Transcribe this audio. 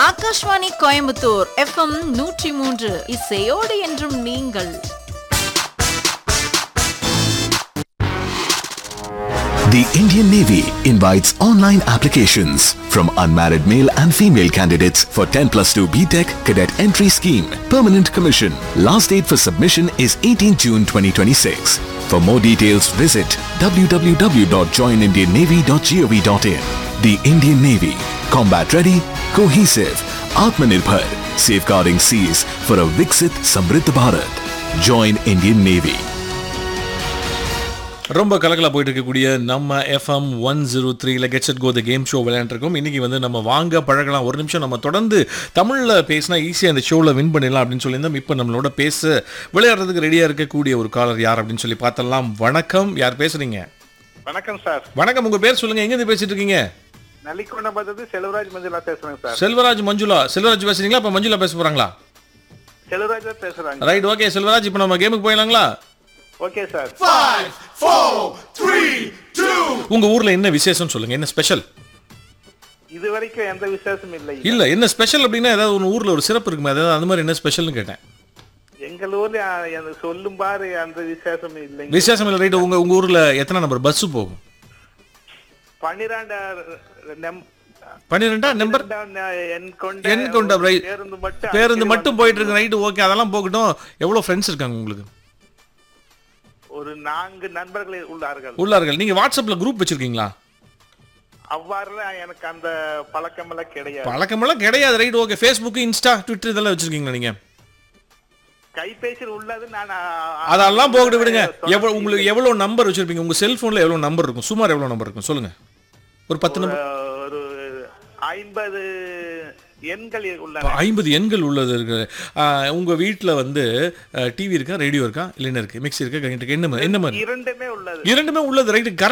Akashvani Coimbatore FM நூற்றி மூன்று இசையோடு என்றும் நீங்கள் The Indian Navy invites online applications from unmarried male and female candidates for 10 plus 2 BTEC cadet entry scheme, permanent commission. Last date for submission is 18 June 2026. For more details, visit www.joinindiannavy.gov.in. The Indian Navy, combat ready, cohesive, Atmanirbhar, safeguarding seas for a Viksit Samriddh Bharat. Join Indian Navy. ரொம்ப கலக்கலா போயிட்டு இருக்கக்கூடிய நம்ம FM one zero த்ரீல gets go the game show விளையாண்டுருக்கோம் இன்னைக்கு வந்து நம்ம வாங்க பழகலாம் ஒரு நிமிஷம் நம்ம தொடர்ந்து தமிழில் பேசினா ஈஸியாக அந்த ஷோவில் வின் பண்ணிடலாம் அப்படின்னு சொல்லியிருந்தோம் இப்போ நம்மளோட பேச விளையாடுறதுக்கு ரெடியாக இருக்கக்கூடிய ஒரு காலர் யார் அப்படின்னு சொல்லி பார்த்தலாம் வணக்கம் யார் பேசுறீங்க வணக்கம் சார் வணக்கம் உங்க பேர் சொல்லுங்க எங்கேருந்து பேசிட்டு இருக்கீங்க நல்லிக்கொண்ட பார்த்தது செல்வராஜ் மஞ்சுளா பேசுறேங்க சார் செல்வராஜ் மஞ்சுளா செல்வராஜ் பேசுறீங்களா இப்போ மஞ்சுளா பேச போறாங்களா செல்வராஜ் தான் பேசுறாங்க ரைட் ஓகே செல்வராஜ் இப்போ நம்ம கேமுக்கு போயிடலாங்களா ஓகே சார் உங்க ஊர்ல என்ன விசேஷம் சொல்லுங்க என்ன ஸ்பெஷல் இது வரைக்கும் எந்த விசேஷமும் இல்லை இல்ல என்ன ஸ்பெஷல் அப்படின்னா ஏதாவது ஒரு ஊர்ல ஒரு சிறப்பு இருக்குமா ஏதாவது அந்த மாதிரி என்ன ஸ்பெஷல்னு கேட்டேன் எங்கள் ஊர்ல அஹ், எனக்கு சொல்லும் பாரு அந்த விசேஷம் இல்லைங்க விசேஷம் இல்லை ரைட் உங்க உங்க ஊர்ல எத்தனை நம்பர் பஸ் போகும் பன்னிரண்டு நம்- பன்னிரெண்டா நம்பர் பன்னிரெண்டாம் எண் கொண்ட எண் கொண்ட ஒரு right. பேருந்து மட்டும் பேருந்து அடிக்கடி மட்டும் வந்து- போயிட்டு இருக்கு ரைட்டு ஓகே அதெல்லாம் போகட்டும் எவ்வளவு ஃப்ரெண்ட்ஸ் இருக்காங்க உங்களுக்கு ஒரு நான்கு நண்பர்கள் உள்ளார்கள் உள்ளார்கள் நீங்க வாட்ஸ்அப்ல குரூப் வச்சிருக்கீங்களா அவ்வாறுலாம் எனக்கு அந்த பழக்கம் எல்லாம் கிடையாது பழக்கமெல்லாம் கிடையாது right okay Facebook Insta Twitter இதெல்லாம் வச்சிருக்கீங்களா நீங்க கைபேசியில் உள்ளது நான் அஹ், அதெல்லாம் போகட்டு விடுங்க தொடர்பு எவ்வளவு உங்களுக்கு எவ்வளவு நம்பர் வச்சிருப்பீங்க உங்க செல்போன்ல எவ்வளவு நம்பர் இருக்கும் சுமார் எவ்வளவு நம்பர் இருக்கும் சொல்லுங்க ஒரு பத்து நம்பர் ஒரு ஐம்பது எண்கள் உள்ளன ஐம்பது எண்கள் உள்ளது இருக்கு ஆஹ், உங்க வீட்ல வந்து டிவி இருக்கா ரேடியோ இருக்கா இல்லை என்ன இருக்கு மிக்ஸி இருக்கா கிரைண்டர் இருக்கு என்ன மாதிரி என்ன மாதிரி இரண்டுமே உள்ளது இரண்டுமே உள்ளது ரைட்டு